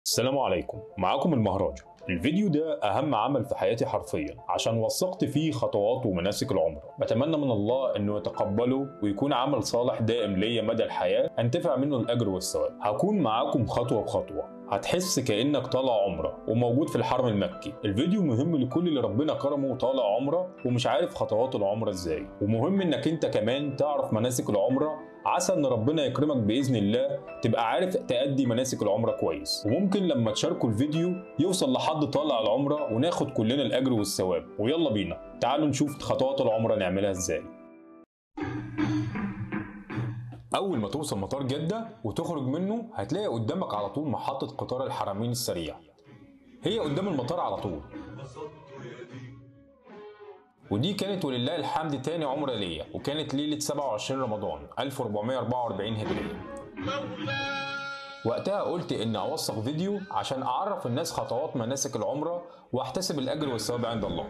السلام عليكم معاكم المهراج الفيديو ده أهم عمل في حياتي حرفيا عشان وثقت فيه خطوات ومناسك العمرة بتمنى من الله إنه يتقبله ويكون عمل صالح دائم ليا مدى الحياة أنتفع منه الأجر والثواب هكون معاكم خطوة بخطوة هتحس كأنك طالع عمرة وموجود في الحرم المكي الفيديو مهم لكل اللي ربنا كرمه وطالع عمرة ومش عارف خطوات العمرة ازاي ومهم انك انت كمان تعرف مناسك العمرة عسى ان ربنا يكرمك باذن الله تبقى عارف تأدي مناسك العمرة كويس وممكن لما تشاركوا الفيديو يوصل لحد طالع العمرة وناخد كلنا الاجر والثواب ويلا بينا تعالوا نشوف خطوات العمرة نعملها ازاي أول ما توصل مطار جدة وتخرج منه هتلاقي قدامك على طول محطة قطار الحرمين السريع هي قدام المطار على طول ودي كانت ولله الحمد تاني عمرة ليا وكانت ليلة 27 رمضان 1444 هجرية وقتها قلت اني اوثق فيديو عشان اعرف الناس خطوات مناسك العمرة واحتسب الاجر والثواب عند الله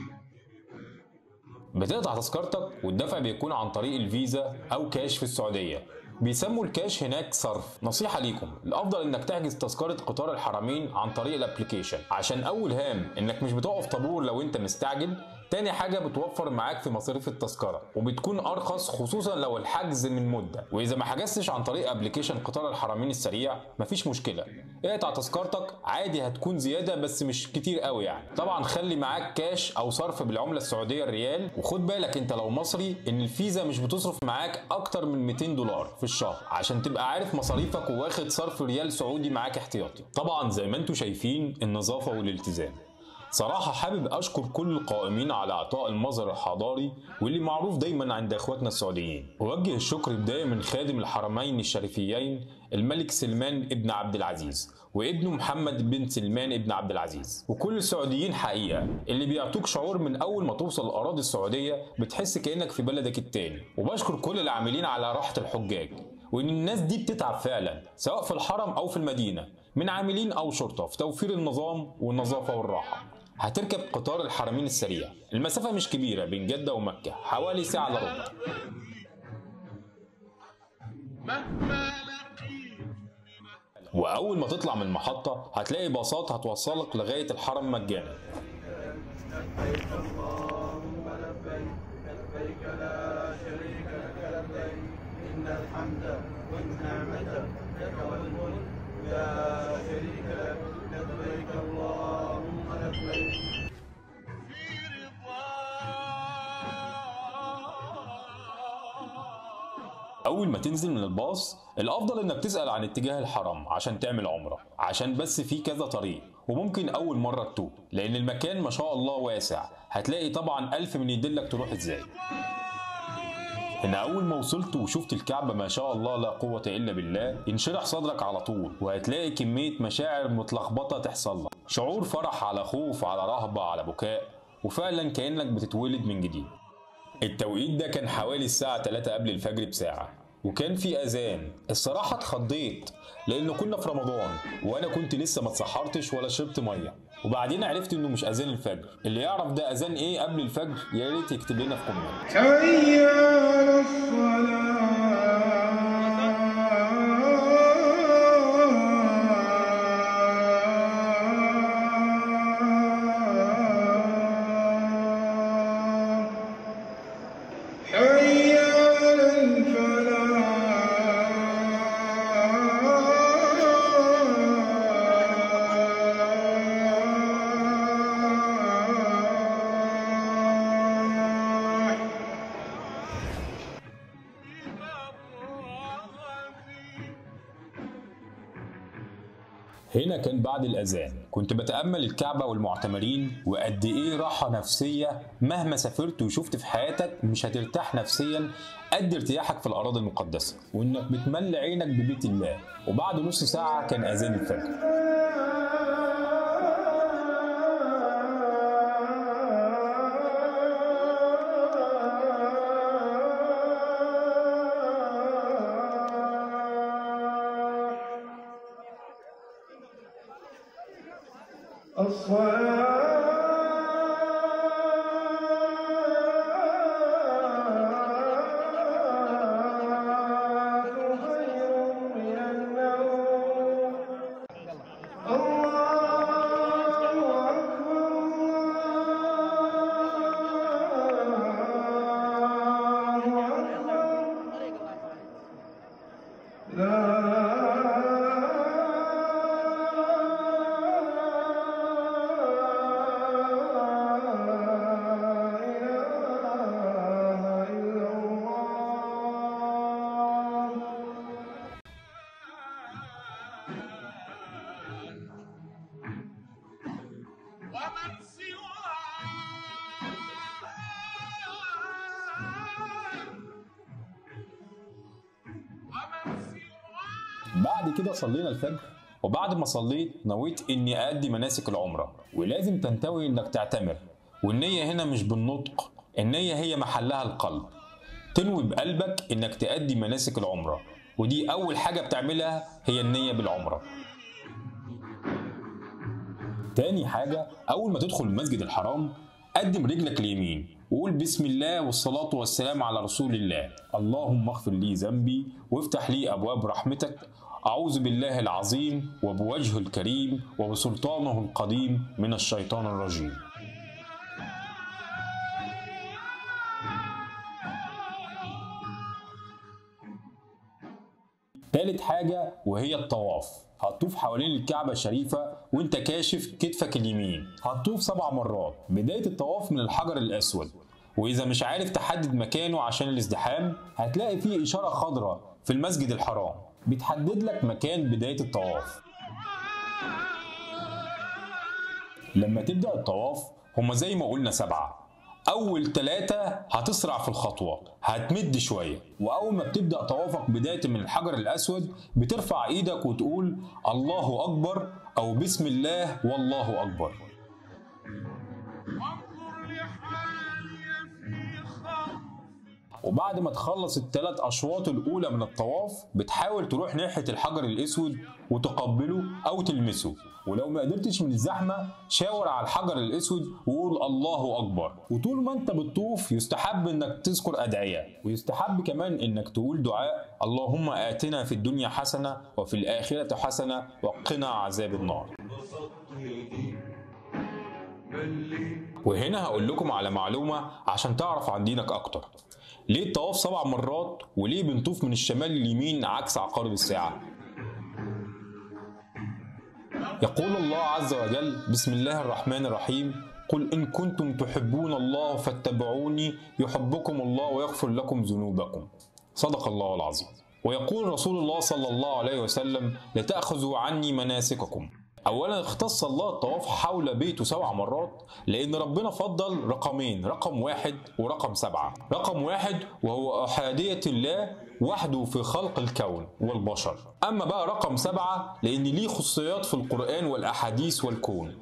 بتقطع تذكرتك والدفع بيكون عن طريق الفيزا او كاش في السعوديه بيسموا الكاش هناك صرف نصيحة ليكم الأفضل إنك تحجز تذكرة قطار الحرمين عن طريق الابليكيشن عشان أول هام إنك مش بتقف طابور لو أنت مستعجل تاني حاجة بتوفر معاك في مصاريف التذكرة وبتكون أرخص خصوصا لو الحجز من مدة وإذا ما حجزتش عن طريق ابلكيشن قطار الحرمين السريع مفيش مشكلة اقطع تذكرتك عادي هتكون زيادة بس مش كتير قوي يعني طبعا خلي معاك كاش أو صرف بالعملة السعودية الريال وخد بالك أنت لو مصري إن الفيزا مش بتصرف معاك أكتر من 200 دولار في الشهر عشان تبقى عارف مصاريفك وواخد صرف ريال سعودي معاك احتياطي طبعا زي ما انتم شايفين النظافة والالتزام صراحة حابب أشكر كل القائمين على إعطاء المظهر الحضاري واللي معروف دايما عند إخواتنا السعوديين. أوجه الشكر بداية من خادم الحرمين الشريفيين الملك سلمان ابن عبد العزيز وابنه محمد بن سلمان ابن عبد العزيز وكل السعوديين حقيقة اللي بيعطوك شعور من أول ما توصل الأراضي السعودية بتحس كأنك في بلدك التاني وبشكر كل العاملين على راحة الحجاج وإن الناس دي بتتعب فعلا سواء في الحرم أو في المدينة من عاملين أو شرطة في توفير النظام والنظافة والراحة هتركب قطار الحرمين السريع المسافة مش كبيرة بين جدة ومكة حوالي ساعة إلا ربع وأول ما تطلع من المحطة هتلاقي باصات هتوصلك لغاية الحرم مجانا لبيك اللهم لبيك لبيك لا شريك لك لبيك إن الحمد والنعمة لك والملك لا شريك لك لبيك اللهم لبيك في رضا أول ما تنزل من الباص الأفضل إنك تسأل عن اتجاه الحرم عشان تعمل عمرة عشان بس في كذا طريق وممكن أول مرة تتوه لأن المكان ما شاء الله واسع هتلاقي طبعا ألف من يدلك تروح إزاي هنا أول ما وصلت وشفت الكعبة ما شاء الله لا قوة إلا بالله ينشرح صدرك على طول وهتلاقي كمية مشاعر متلخبطة تحصل لك شعور فرح على خوف على رهبة على بكاء وفعلا كأنك بتتولد من جديد التوقيت ده كان حوالي الساعة 3 قبل الفجر بساعة وكان في أذان الصراحة اتخضيت لأن كنا في رمضان وأنا كنت لسه ما اتسحرتش ولا شربت مية وبعدين عرفت إنه مش أذان الفجر اللي يعرف ده أذان إيه قبل الفجر يا ريت يكتب لنا في كومنت حي على الصلاة حي على الفلاح هنا كان بعد الأذان كنت بتأمل الكعبة والمعتمرين وقد إيه راحة نفسية مهما سافرت وشفت في حياتك مش هترتاح نفسيا قد ارتياحك في الأراضي المقدسة وإنك بتملى عينك ببيت الله وبعد نص ساعة كان أذان الفجر الصلاة خير من النوم ومن سواه ومن سواه بعد كده صلينا الفجر وبعد ما صليت نويت اني ادي مناسك العمره ولازم تنتوي انك تعتمر والنيه هنا مش بالنطق النيه هي محلها القلب تنوي بقلبك انك تأدي مناسك العمره ودي اول حاجه بتعملها هي النيه بالعمره تاني حاجة أول ما تدخل المسجد الحرام قدم رجلك اليمين وقول بسم الله والصلاة والسلام على رسول الله اللهم اغفر لي ذنبي وافتح لي أبواب رحمتك أعوذ بالله العظيم وبوجهه الكريم وبسلطانه القديم من الشيطان الرجيم تالت حاجة وهي الطواف هتطوف حوالين الكعبة الشريفة وانت كاشف كتفك اليمين هتطوف سبع مرات بداية الطواف من الحجر الأسود وإذا مش عارف تحدد مكانه عشان الازدحام هتلاقي فيه إشارة خضراء في المسجد الحرام بتحدد لك مكان بداية الطواف لما تبدأ الطواف هما زي ما قلنا سبعة أول ثلاثة هتسرع في الخطوة هتمد شوية وأول ما بتبدأ طوافك بداية من الحجر الأسود بترفع إيدك وتقول الله أكبر أو بسم الله والله أكبر وانظر لحالي في خوف وبعد ما تخلص الثلاث أشواط الأولى من الطواف بتحاول تروح ناحية الحجر الأسود وتقبله أو تلمسه ولو ما قدرتش من الزحمة شاور على الحجر الأسود وقول الله أكبر وطول ما أنت بتطوف يستحب إنك تذكر أدعية ويستحب كمان إنك تقول دعاء اللهم آتنا في الدنيا حسنة وفي الآخرة حسنة وقنا عذاب النار وهنا هقول لكم على معلومة عشان تعرف عن دينك أكتر ليه الطواف سبع مرات وليه بنطوف من الشمال لليمين عكس عقارب الساعة يقول الله عز وجل بسم الله الرحمن الرحيم قل إن كنتم تحبون الله فاتبعوني يحبكم الله ويغفر لكم ذنوبكم صدق الله العظيم ويقول رسول الله صلى الله عليه وسلم لتأخذوا عني مناسككم اولا اختص الله الطواف حول بيته سبع مرات لان ربنا فضل رقمين رقم واحد ورقم سبعة رقم واحد وهو احادية الله وحده في خلق الكون والبشر اما بقى رقم سبعة لان ليه خصوصيات في القرآن والاحاديث والكون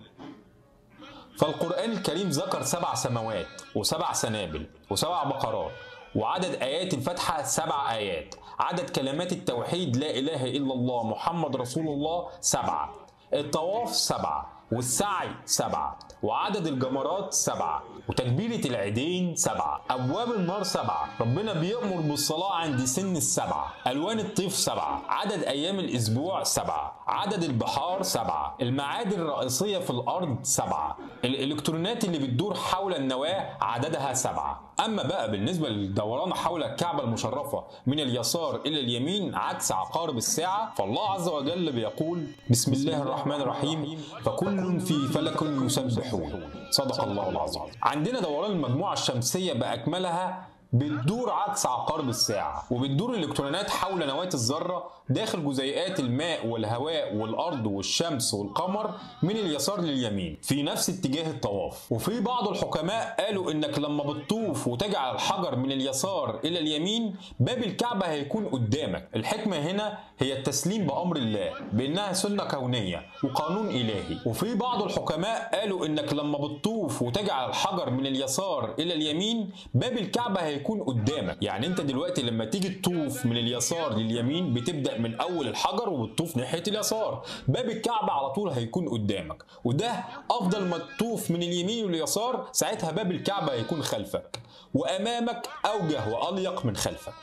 فالقرآن الكريم ذكر سبع سماوات وسبع سنابل وسبع بقرات وعدد آيات الفاتحة سبع آيات عدد كلمات التوحيد لا إله إلا الله محمد رسول الله سبعة الطواف سبعة والسعي سبعة وعدد الجمرات سبعة وتكبيرة العيدين سبعة أبواب النار سبعة ربنا بيأمر بالصلاة عند سن السبعة ألوان الطيف سبعة عدد أيام الأسبوع سبعة عدد البحار سبعة المعادن الرئيسية في الأرض سبعة الإلكترونات اللي بتدور حول النواة عددها سبعة أما بقى بالنسبة للدوران حول الكعبة المشرفة من اليسار إلى اليمين عكس عقارب الساعة فالله عز وجل بيقول بسم الله الرحمن الرحيم فكل في فلك يسبحون صدق الله العظيم عندنا دوران المجموعة الشمسية بأكملها بتدور عكس عقارب الساعة وبتدور الإلكترونات حول نواة الذرة داخل جزيئات الماء والهواء والأرض والشمس والقمر من اليسار لليمين في نفس اتجاه الطواف وفي بعض الحكماء قالوا إنك لما بتطوف وتجعل الحجر من اليسار إلى اليمين باب الكعبة هيكون قدامك الحكمة هنا هي التسليم بأمر الله بأنها سنة كونية وقانون إلهي وفي بعض الحكماء قالوا إنك لما بتطوف وتجعل الحجر من اليسار إلى اليمين باب الكعبة هيكون قدامك يعني أنت دلوقتي لما تيجي تطوف من اليسار لليمين بتبدأ من أول الحجر وبتطوف ناحية اليسار باب الكعبة على طول هيكون قدامك وده أفضل ما تطوف من اليمين واليسار ساعتها باب الكعبة هيكون خلفك وأمامك أوجه وأليق من خلفك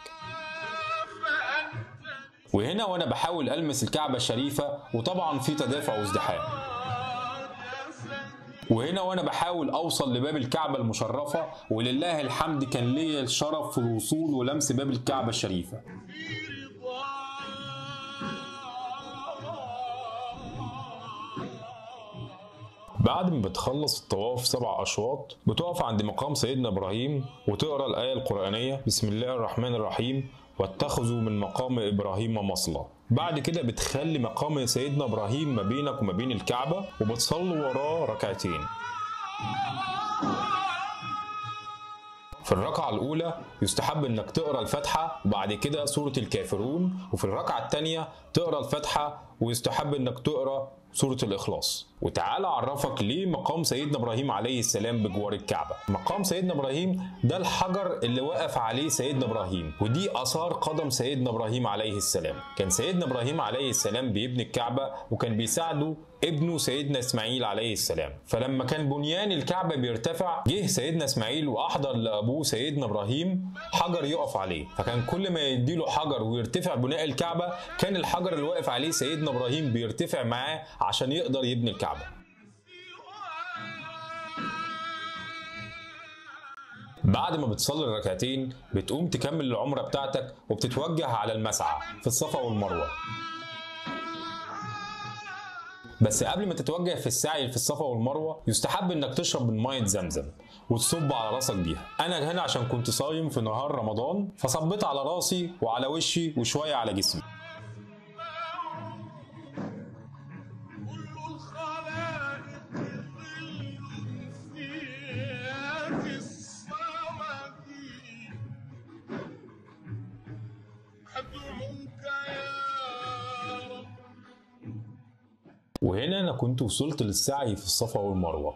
وهنا وانا بحاول المس الكعبه الشريفه وطبعا في تدافع وازدحام وهنا وانا بحاول اوصل لباب الكعبه المشرفه ولله الحمد كان ليا الشرف في الوصول ولمس باب الكعبه الشريفه بعد ما بتخلص الطواف سبع أشواط بتقف عند مقام سيدنا إبراهيم وتقرأ الآية القرآنية بسم الله الرحمن الرحيم واتخذوا من مقام إبراهيم مصلى بعد كده بتخلي مقام سيدنا ابراهيم ما بينك وما بين الكعبه وبتصلي وراه ركعتين في الركعة الأولى يستحب إنك تقرأ الفاتحة وبعد كده سورة الكافرون وفي الركعة الثانية تقرأ الفاتحة ويستحب إنك تقرأ سورة الإخلاص وتعالى أعرفك ليه مقام سيدنا إبراهيم عليه السلام بجوار الكعبة مقام سيدنا إبراهيم ده الحجر اللي وقف عليه سيدنا إبراهيم ودي آثار قدم سيدنا إبراهيم عليه السلام كان سيدنا إبراهيم عليه السلام بيبني الكعبة وكان بيساعده ابنه سيدنا اسماعيل عليه السلام فلما كان بنيان الكعبه بيرتفع جه سيدنا اسماعيل واحضر لابوه سيدنا ابراهيم حجر يقف عليه فكان كل ما يديله حجر ويرتفع بناء الكعبه كان الحجر اللي واقف عليه سيدنا ابراهيم بيرتفع معاه عشان يقدر يبني الكعبه بعد ما بتصلي الركعتين بتقوم تكمل العمره بتاعتك وبتتوجه على المسعى في الصفا والمروه بس قبل ما تتوجه في السعي في الصفا والمروه يستحب انك تشرب من ميه زمزم وتصب على راسك بيها انا هنا عشان كنت صايم في نهار رمضان فصبيت على راسي وعلى وشي وشويه على جسمي كل الخلائق ظل في الصمد أدعوك يا رب وهنا انا كنت وصلت للسعي في الصفا والمروه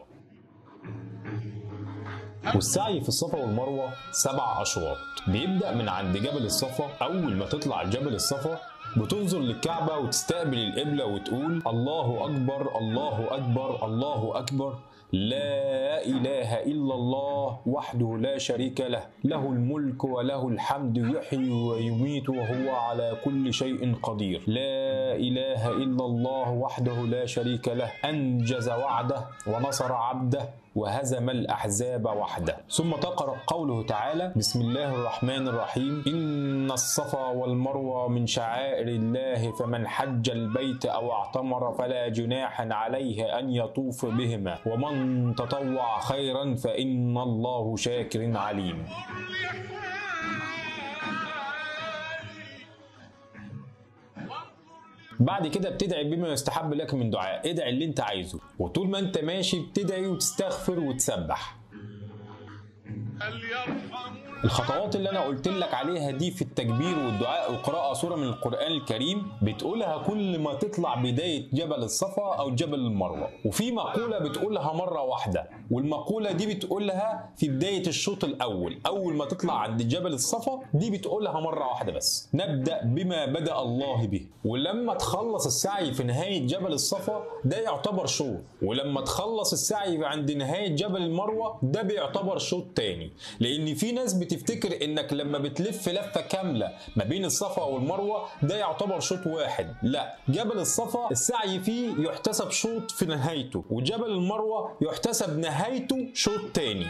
والسعي في الصفا والمروه سبع اشواط بيبدا من عند جبل الصفا اول ما تطلع جبل الصفا بتنظر للكعبة وتستقبل القبلة وتقول الله أكبر الله أكبر الله أكبر لا إله إلا الله وحده لا شريك له له الملك وله الحمد يحيي ويميت وهو على كل شيء قدير لا إله إلا الله وحده لا شريك له أنجز وعده ونصر عبده وهزم الأحزاب وحده ثم تقرأ قوله تعالى بسم الله الرحمن الرحيم إن الصفا والمروة من شعائر الله فمن حج البيت أو اعتمر فلا جناح عليه أن يطوف بهما ومن تطوع خيرا فإن الله شاكر عليم بعد كده بتدعي بما يستحب لك من دعاء ادعي اللي انت عايزه وطول ما انت ماشي بتدعي وتستغفر وتسبح هل يرحم الخطوات اللي انا قلت لك عليها دي في التكبير والدعاء وقراءة سورة من القرآن الكريم بتقولها كل ما تطلع بداية جبل الصفا او جبل المروة وفي مقولة بتقولها مرة واحدة والمقولة دي بتقولها في بداية الشوط الاول اول ما تطلع عند جبل الصفا دي بتقولها مرة واحدة بس نبدأ بما بدأ الله به ولما تخلص السعي في نهاية جبل الصفا ده يعتبر شوط ولما تخلص السعي عند نهاية جبل المروة ده بيعتبر شوط تاني لان في ناس بتفتكر انك لما بتلف لفة كاملة ما بين الصفا والمروة ده يعتبر شوط واحد لا جبل الصفا السعي فيه يحتسب شوط في نهايته وجبل المروة يحتسب نهايته شوط تاني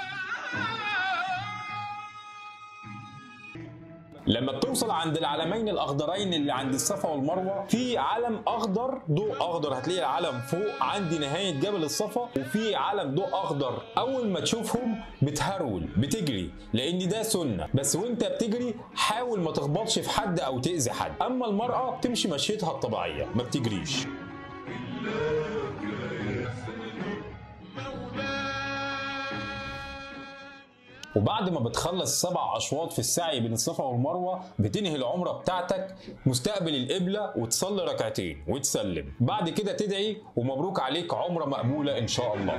لما بتوصل عند العلمين الاخضرين اللي عند الصفا والمروه في علم اخضر ضوء اخضر هتلاقي العلم فوق عند نهايه جبل الصفا وفي علم ضوء اخضر اول ما تشوفهم بتهرول بتجري لان ده سنه بس وانت بتجري حاول ما تخبطش في حد او تاذي حد اما المراه بتمشي مشيتها الطبيعيه ما بتجريش وبعد ما بتخلص سبع اشواط في السعي بين الصفا والمروه بتنهي العمره بتاعتك مستقبل القبله وتصلي ركعتين وتسلم بعد كده تدعي ومبروك عليك عمره مقبوله ان شاء الله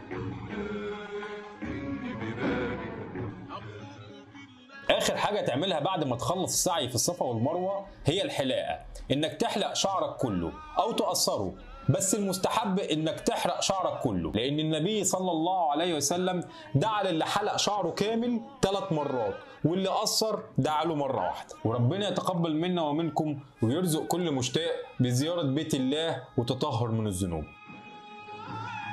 اخر حاجه تعملها بعد ما تخلص السعي في الصفا والمروه هي الحلاقه انك تحلق شعرك كله او تقصره بس المستحب انك تحرق شعرك كله لان النبي صلى الله عليه وسلم دعا للي حلق شعره كامل ثلاث مرات واللي قصر دعا له مره واحده وربنا يتقبل منا ومنكم ويرزق كل مشتاق بزياره بيت الله وتطهر من الذنوب